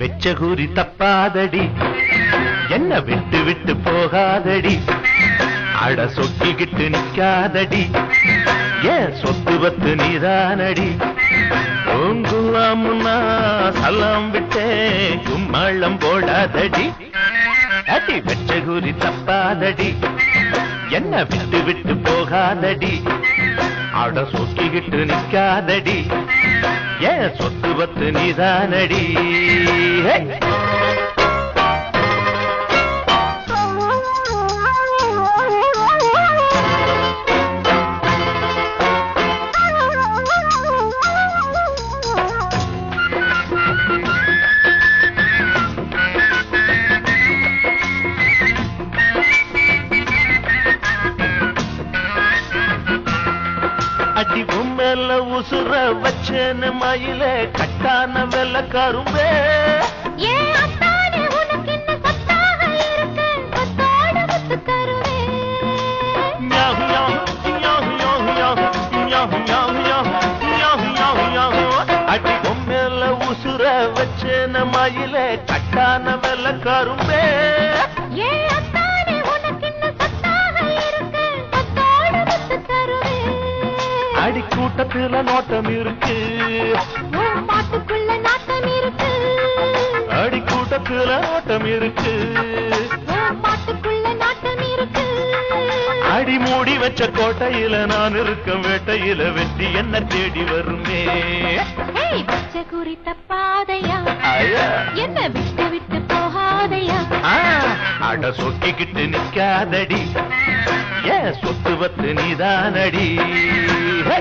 வெச்ச கூறி தப்பாதடி என்ன விட்டு விட்டு போகாதடி அட சொக்கிக்கிட்டு நிக்காதடி ஏன் சொத்து பத்து நீதானடி ஓங்குலாமுன்னா சலாம் விட்டேன் கும்மாளம் போடாதடி அடி வெச்ச கூறி தப்பாதடி என்ன விட்டு விட்டு போகாதடி அட சொக்கிக்கிட்டு நிக்காதடி ஏன் சொத்து பத்து நீதானடி ஹே! அடி உம்மேல உசுர வச்சேன்னு மயில கட்டான வெள்ள கரும்பே ஏன் அத்தானே உனக்கு என்ன சத்தாக இருக்கு கொத்தோட முத்து தருவேன் யாஹு யாஹு யாஹு யாஹு யாஹு யாஹு யாஹு யாஹு யாஹு யாஹு அடி உம்மேல உசுர வச்சேன்னு மயில கட்டான வெள்ள கரும்பே ஏன் அத்தானே உனக்கு என்ன சத்தாக இருக்கு கொத்தோட முத்து தருவேன் அடி கூட்டத்துல நோட்டம் இருக்கு உன் பாட்டுக்குள்ள நாட்டம் இருக்கு அடி கூட்டத்துல நோட்டம் இருக்கு உன் பாட்டுக்குள்ள நாட்டம் இருக்கு அடி மூடி வச்ச கோட்டையில நான் இருக்கும் வேட்டையில வெற்றி என்ன தேடி வருமே ஏய் பச்சை குறி தப்பாதையா ஐயா. என்ன விட்டு விட்டு போகாதையா ஆ, அட சொக்கிக்கிட்டு நிக்காதடி ஏன் சொத்து பத்து நீதானடி ஹே!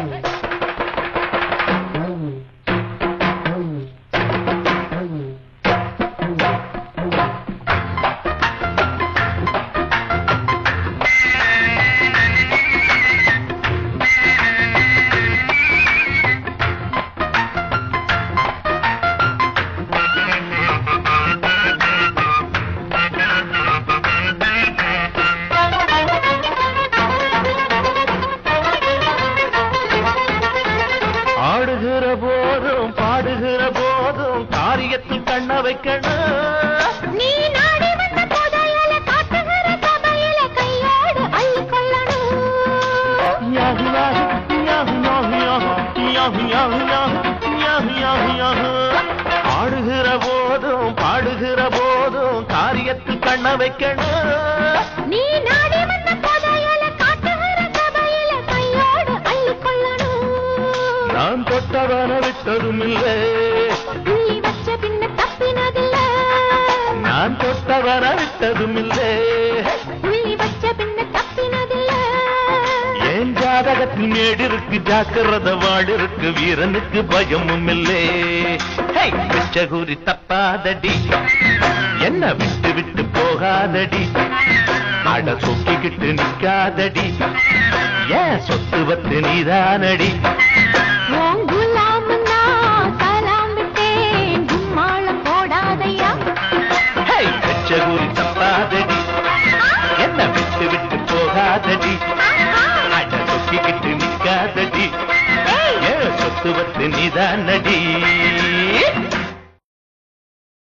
ஆடுகிற போதும் பாடுகிற போதும் காரியத்தில் கண்ண வைக்கணும் நீ நாடி வந்த புதையல காட்டுகிற சபையில கையோடு அள்ளி கொள்ளணும் யாஹு யாஹு யாஹு யாஹு யாஹு யாஹு யாஹு யாஹு யாஹு யாஹு ஆடுகிற போதும் பாடுகிற போதும் காரியத்தில் கண்ண வைக்கணும் நீ நாடி வந்த புதையல காட்டுகிற சபையில கையோடு அள்ளி கொள்ளணும் நான் தொட்டவன விட்டதும் இல்லை புள்ளி வச்ச பின்ன தப்பினதில்ல நான் தொட்டவன விட்டதும் இல்லை புள்ளி வச்ச பின்ன தப்பினதில்ல என் ஜாதகத்தில் மேடு இருக்கு ஜாக்கிரத வாடு இருக்கு வீரனுக்கு பயமும் இல்லை ஹே, வெச்ச குறி தப்பாதடி என்ன விட்டு விட்டு போகாதடி அட சொக்கிக்கிட்டு நிக்காதடி ஏன் சொத்து பத்து நீதானடி உன் குலாம்னா சலாம் விட்டேன் கும்மாளம் போடாதையா ஹே, வெச்ச குறி தப்பாதடி என்ன விட்டு விட்டு போகாதடி அட சொக்கிக்கிட்டு நிக்காதடி ஏய் ஏன் சொத்து பத்து நீதானடி